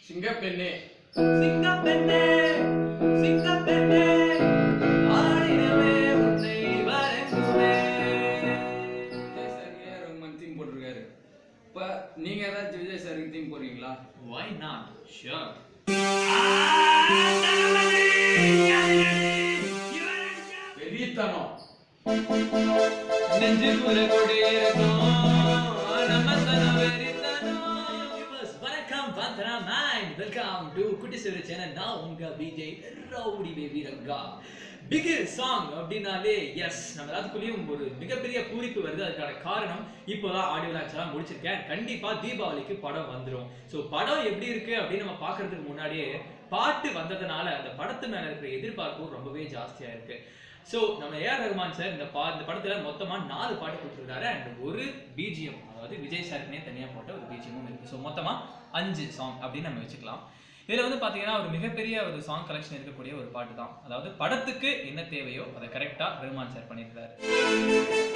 சிங்கப்பெண்ணே சிங்கப்பெண்ணே சிங்கப்பெண்ணே ஆடினவே உன்னை வரைந்துமே விஜய் சாருக்கு ஏ ரஹ்மான் தீம் போட்டிருக்காரு இப்போ நீங்க ஏதாச்சும் விஜய் சாருக்கு தீம் போடுறீங்களா why not sure வெறித்தனம் நெஞ்சுக்குள்ள கொடியிருக்கும் நம்ம சனவெறித்தனம் வணக்கம் பந்தனா மைண்ட் வெல்கம் டு குட்டி சிறு சேனல் நான் உங்க Vijay rowdy baby Ranga big song அப்படின்னாலே எஸ் நம்ம எல்லாத்துக்குள்ளேயும் ஒரு மிகப்பெரிய பூரிப்பு வருது அதுக்கான காரணம் இப்போதான் ஆடியோ லான்ச் எல்லாம் முடிச்சிருக்கேன் கண்டிப்பா தீபாவளிக்கு படம் வந்துரும் ஸோ படம் எப்படி இருக்கு அப்படின்னு நம்ம பார்க்கறதுக்கு முன்னாடியே பாட்டு வந்ததுனால அந்த படத்து மேல இருக்கிற எதிர்பார்ப்பும் ரொம்பவே ஜாஸ்தியா இருக்கு ஸோ நம்ம ஏஆர் ரஹ்மான் சார் இந்த பா இந்த படத்துல மொத்தமா நாலு பாட்டு கொடுத்துருக்காரு அண்ட் ஒரு பிஜிஎம் அதாவது விஜய் சாருக்குனே தனியா போட்ட ஒரு பிஜிஎமும் இருக்கு ஸோ மொத்தமா அஞ்சு சாங் அப்படின்னு நம்ம வச்சுக்கலாம் இதுல வந்து பாத்தீங்கன்னா ஒரு மிகப்பெரிய ஒரு சாங் கலெக்ஷன் இருக்கக்கூடிய ஒரு பாட்டு தான் அதாவது படத்துக்கு என்ன தேவையோ அதை கரெக்டா ரஹ்மான் சார் பண்ணியிருக்காரு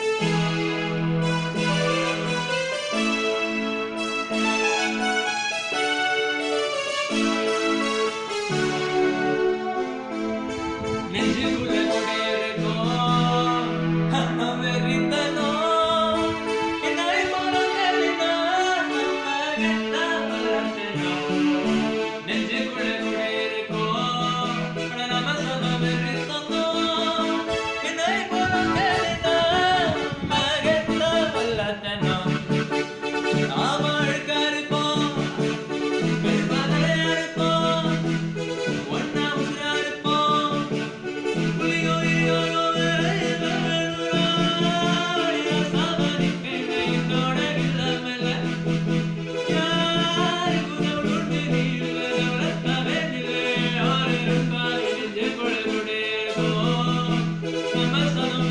நெஞ்சுக்குள்ள கொடியிருக்கும் வெறித்தனம். என்னை மனதெல்லாம் மகத்தான் வளர்த்தனம். நெஞ்சுக்குள்ள கொடியிருக்கும் நம்ம சம வெறித்தனம். என்னை மனதெல்லாம் மகத்தான் வளர்த்தனம். நாம அழுக்கா இருப்போம், பெருமகளே இருப்போம், ஒண்ணா உசுரா இருப்போம். புலியோ இலியோ வேலையா சாமணி பெண்ணை என்னோட இல்லாமல யாரு குணவுண்டு நீல வளர்த்தவே நிலே யாரு இருந்தால் நெஞ்சு கொடு கொடேகோ நம்ம சனம்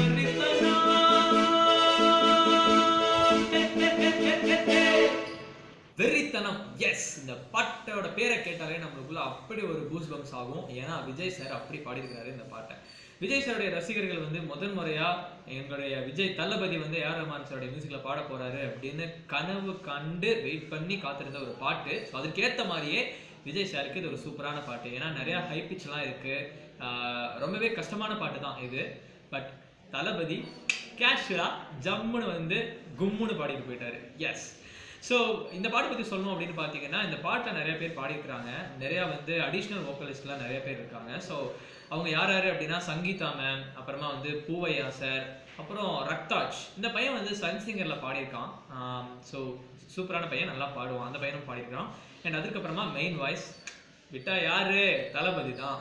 வெறித்தனம் எஸ் இந்த பாட்டோட பேரை கேட்டாலே நம்மளுக்குள்ள அப்படி ஒரு பூஸ் பம்ஸ் ஆகும் ஏன்னா விஜய் சார் அப்படி பாடியிருக்காரு இந்த பாட்டை விஜய் சாருடைய ரசிகர்கள் வந்து முதல் முறையா எங்களுடைய விஜய் தளபதி வந்து ஏஆர் ரஹ்மான் சாருடைய மியூசிக்ல பாட போறாரு அப்படின்னு கனவு கண்டு வெயிட் பண்ணி காத்திருந்த ஒரு பாட்டு ஸோ அதுக்கேற்ற மாதிரியே விஜய் சாருக்கு இது ஒரு சூப்பரான பாட்டு ஏன்னா நிறைய ஹை பிச்லாம் இருக்கு ஆஹ் ரொம்பவே கஷ்டமான பாட்டு தான் இது பட் தளபதி கேஷுவலா ஜம்முன்னு வந்து கும்முன்னு பாடிட்டு போயிட்டாரு எஸ் ஸோ இந்த பாட்டை பற்றி சொல்லணும் அப்படின்னு பார்த்தீங்கன்னா இந்த பாட்டில் நிறைய பேர் பாடியிருக்கிறாங்க நிறையா வந்து அடிஷ்னல் வோக்கலிஸ்ட்லாம் நிறைய பேர் இருக்காங்க ஸோ அவங்க யார் யார் அப்படின்னா சங்கீதா மேம் அப்புறமா வந்து பூவையா சார் அப்புறம் ரக்தாஜ் இந்த பையன் வந்து சன் சிங்கரில் பாடியிருக்கான் ஸோ சூப்பரான பையன் நல்லா பாடுவான் அந்த பையனும் பாடியிருக்கான் அண்ட் அதுக்கப்புறமா மெயின் வாய்ஸ் விட்டா யாரு தளபதி தான்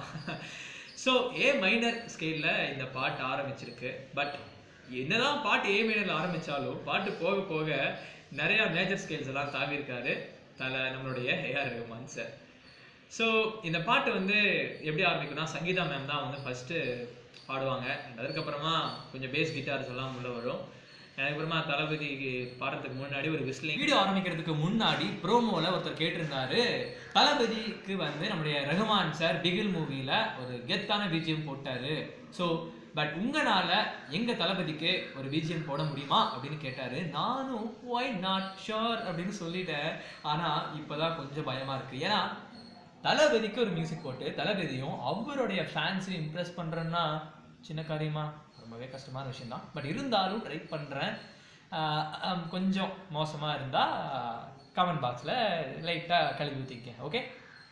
ஸோ ஏ மைனர் ஸ்கேலில் இந்த பாட்டு ஆரம்பிச்சிருக்கு பட் என்னதான் பாட்டு ஏ மைனர்ல ஆரம்பிச்சாலும் பாட்டு போக போக நிறைய மேஜர் ஸ்கேல்ஸ் எல்லாம் தாவியிருக்காரு தல நம்மளுடைய ஏஆர் ரஹ்மான் சார் ஸோ இந்த பாட்டு வந்து எப்படி ஆரம்பிக்கும்னா சங்கீதா மேம் தான் வந்து ஃபர்ஸ்ட் பாடுவாங்க and அதுக்கப்புறமா கொஞ்சம் பேஸ் கிட்டார்ஸ் எல்லாம் உள்ள வரும் அதுக்கப்புறமா தளபதி பாடுறதுக்கு முன்னாடி ஒரு விஸ்லிங் வீடியோ ஆரம்பிக்கிறதுக்கு முன்னாடி ப்ரோமோல ஒருத்தர் கேட்டிருந்தாரு தளபதிக்கு வந்து நம்முடைய ரஹ்மான் சார் பிகில் மூவில ஒரு கெத்தான பிஜிஎம் போட்டாரு ஸோ பட் உங்களால எங்க தளபதிக்கு ஒரு பிஜிஎம் போட முடியுமா அப்படின்னு கேட்டாரு நானும் ஒய் நாட் ஷோர் அப்படின்னு சொல்லிட்டேன் ஆனா இப்பதான் கொஞ்சம் பயமா இருக்கு ஏன்னா தளபதிக்கு ஒரு மியூசிக் போட்டு தளபதியும் அவருடைய ஃபேன்ஸையும் இம்ப்ரெஸ் பண்றேன்னா சின்ன காரியமா ரொம்பவே கஷ்டமான விஷயம் தான் பட் இருந்தாலும் ட்ரை பண்றேன் ஆஹ் ஆம், கொஞ்சம் மோசமா இருந்தா கமெண்ட் பாக்ஸ்ல லைட்டா கழுவி ஊத்திக்க okay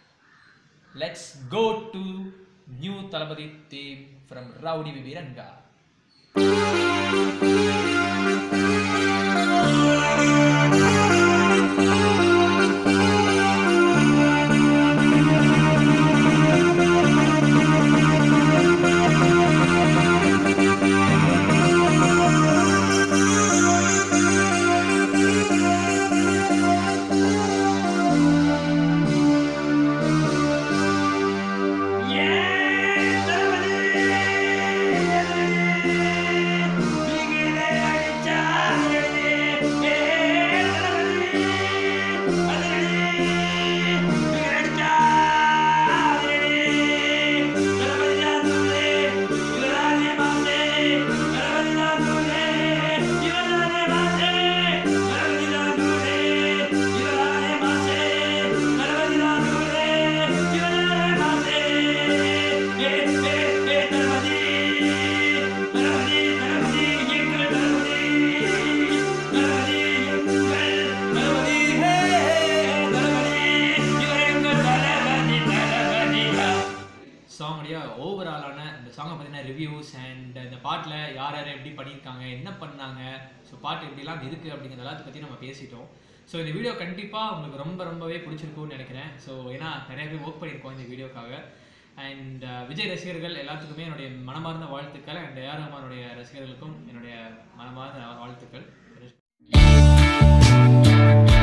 let's go to new Thalapathy theme from rowdy baby Ranga Yeah, பாட்டில் யார் யார் எப்படி பண்ணியிருக்காங்க என்ன பண்ணாங்க ஸோ பாட்டு எப்படிலாம் இருக்குது அப்படிங்கிறத எல்லாத்த பற்றி நம்ம பேசிட்டோம் ஸோ இந்த வீடியோ கண்டிப்பாக உங்களுக்கு ரொம்ப ரொம்பவே பிடிச்சிருக்கும்னு நினைக்கிறேன் ஸோ ஏன்னா நிறைய பேர் ஒர்க் பண்ணியிருக்கோம் இந்த வீடியோக்காக அண்ட் விஜய் ரசிகர்கள் எல்லாத்துக்குமே என்னுடைய மனமார்ந்த வாழ்த்துக்கள் அண்ட் ஏஆர் ரஹ்மானுடைய ரசிகர்களுக்கும் என்னுடைய மனமார்ந்த வாழ்த்துக்கள்